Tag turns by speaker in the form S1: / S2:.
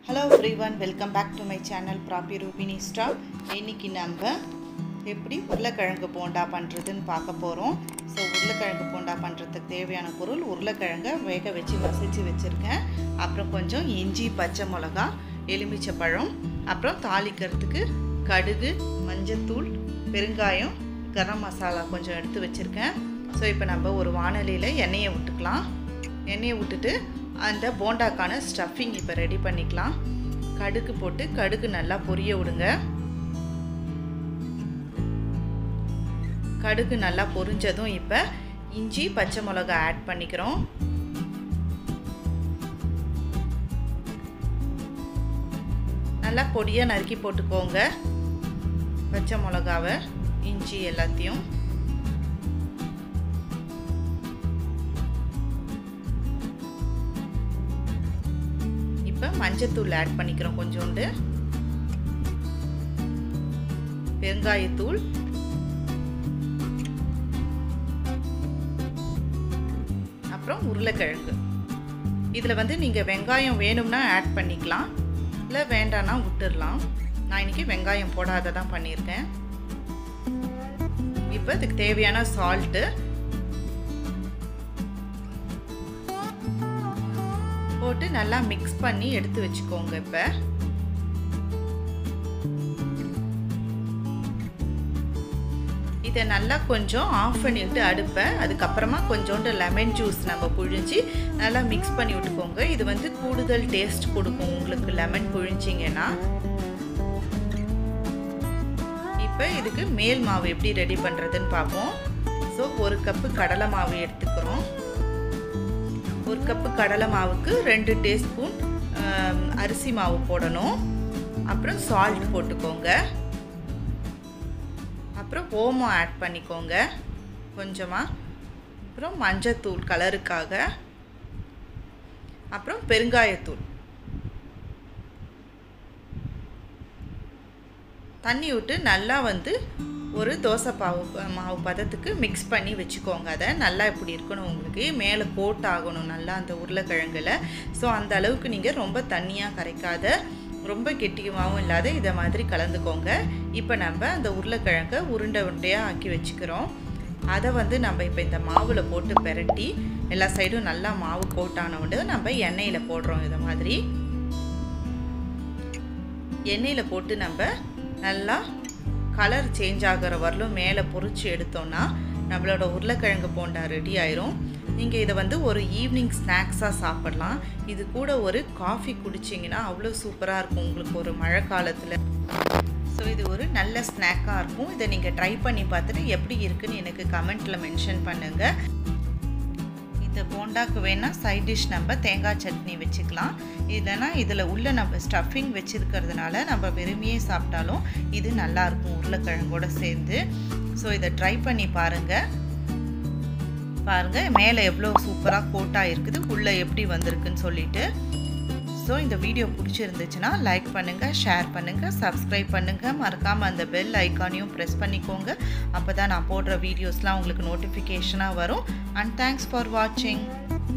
S1: hello everyone welcome back to my channel ப்ராப்பி ரூபினி ஸ்டாப் இன்னைக்கு நம்ம எப்படி உருளைக்கிழங்கு போண்டா பண்ணுறதுன்னு பார்க்க போகிறோம் ஸோ உருளைக்கிழங்கு போண்டா பண்ணுறதுக்கு தேவையான பொருள் உருளைக்கிழங்கை வேக வச்சு மசிச்சு வச்சுருக்கேன் அப்புறம் கொஞ்சம் இஞ்சி பச்சை மிளகா எலுமிச்சை பழம் அப்புறம் தாளிக்கிறதுக்கு கடுகு மஞ்சத்தூள் பெருங்காயம் கரம் மசாலா கொஞ்சம் எடுத்து வச்சுருக்கேன் ஸோ இப்போ நம்ம ஒரு வானலியில் எண்ணெயை விட்டுக்கலாம் எண்ணெயை விட்டுட்டு அந்த போண்டாக்கான ஸ்டஃபிங் இப்போ ரெடி பண்ணிக்கலாம் கடுகு போட்டு கடுகு நல்லா பொரிய விடுங்க கடுகு நல்லா பொரிஞ்சதும் இப்போ இஞ்சி பச்சை மிளகா ஆட் பண்ணிக்கிறோம் நல்லா பொடியாக நறுக்கி போட்டுக்கோங்க பச்சை மிளகாவை இஞ்சி எல்லாத்தையும் இப்போ மஞ்சத்தூள் ஆட் பண்ணிக்கிறோம் கொஞ்சோண்டு பெருங்காயத்தூள் அப்புறம் உருளைக்கிழங்கு இதில் வந்து நீங்கள் வெங்காயம் வேணும்னா ஆட் பண்ணிக்கலாம் இல்லை வேண்டான்னா விட்டுடலாம் நான் இன்றைக்கி வெங்காயம் போடாத தான் பண்ணியிருக்கேன் இப்போ இதுக்கு தேவையான சால்ட்டு போட்டு நல்லா மிக்ஸ் பண்ணி எடுத்து வச்சுக்கோங்க இப்போ இதை நல்லா கொஞ்சம் ஆஃப் பண்ணிவிட்டு அடுப்பை அதுக்கப்புறமா கொஞ்சோண்டு லெமன் ஜூஸ் நம்ம புழிஞ்சு நல்லா மிக்ஸ் பண்ணி விட்டுக்கோங்க இது வந்து கூடுதல் டேஸ்ட் கொடுக்கும் உங்களுக்கு லெமன் புழிஞ்சிங்கன்னா இப்போ இதுக்கு மேல் மாவு எப்படி ரெடி பண்ணுறதுன்னு பார்ப்போம் ஸோ ஒரு கப்பு கடலை மாவு எடுத்துக்கிறோம் ஒரு கப்பு கடலை மாவுக்கு ரெண்டு டீஸ்பூன் அரிசி மாவு போடணும் அப்புறம் சால்ட் போட்டுக்கோங்க அப்புறம் ஓமம் ஆட் பண்ணிக்கோங்க கொஞ்சமாக அப்புறம் மஞ்சத்தூள் கலருக்காக அப்புறம் பெருங்காயத்தூள் தண்ணி விட்டு நல்லா வந்து ஒரு தோசை பாவு மாவு பதத்துக்கு மிக்ஸ் பண்ணி வச்சுக்கோங்க அதை நல்லா இப்படி இருக்கணும் உங்களுக்கு மேலே கோட் ஆகணும் நல்லா அந்த உருளைக்கிழங்குல ஸோ அந்த அளவுக்கு நீங்கள் ரொம்ப தண்ணியாக கரைக்காத ரொம்ப கெட்டியமாகவும் இல்லாத இதை மாதிரி கலந்துக்கோங்க இப்போ நம்ம அந்த உருளைக்கிழங்கை உருண்டை உருண்டையாக ஆக்கி வச்சுக்கிறோம் அதை வந்து நம்ம இப்போ இந்த மாவில் போட்டு பெரட்டி எல்லா சைடும் நல்லா மாவு கோட்டானவுண்டு நம்ம எண்ணெயில் போடுறோம் இதை மாதிரி எண்ணெயில் போட்டு நம்ம நல்லா கலர் சேஞ்ச் ஆகிற வரலும் மேலே பொறிச்சு எடுத்தோன்னா நம்மளோட உருளைக்கிழங்கு போண்டா ரெடி ஆயிரும் நீங்கள் இதை வந்து ஒரு ஈவினிங் ஸ்நாக்ஸாக சாப்பிட்லாம் இது கூட ஒரு காஃபி குடிச்சிங்கன்னா அவ்வளோ சூப்பராக இருக்கும் உங்களுக்கு ஒரு மழை காலத்தில் ஸோ இது ஒரு நல்ல ஸ்நாக்காக இருக்கும் இதை நீங்கள் ட்ரை பண்ணி பார்த்துட்டு எப்படி இருக்குன்னு எனக்கு கமெண்ட்டில் மென்ஷன் பண்ணுங்கள் இந்த போண்டாக்கு வேணால் சைட் டிஷ் நம்ம தேங்காய் சட்னி வச்சுக்கலாம் இல்லைனா இதில் உள்ள நம்ம ஸ்டஃபிங் வச்சுருக்கிறதுனால நம்ம வெறுமையே சாப்பிட்டாலும் இது நல்லாயிருக்கும் உருளைக்கிழங்கோட சேர்ந்து ஸோ இதை ட்ரை பண்ணி பாருங்கள் பாருங்கள் மேலே எவ்வளோ சூப்பராக கோட்டாக இருக்குது உள்ளே எப்படி வந்திருக்குன்னு சொல்லிட்டு ஸோ இந்த வீடியோ பிடிச்சிருந்துச்சுன்னா லைக் பண்ணுங்கள் ஷேர் பண்ணுங்கள் சப்ஸ்கிரைப் பண்ணுங்கள் மறக்காமல் அந்த பெல் ஐக்கானையும் ப்ரெஸ் பண்ணிக்கோங்க அப்போ தான் நான் போடுற வீடியோஸ்லாம் உங்களுக்கு நோட்டிஃபிகேஷனாக வரும் அண்ட் தேங்க்ஸ் ஃபார் வாட்சிங்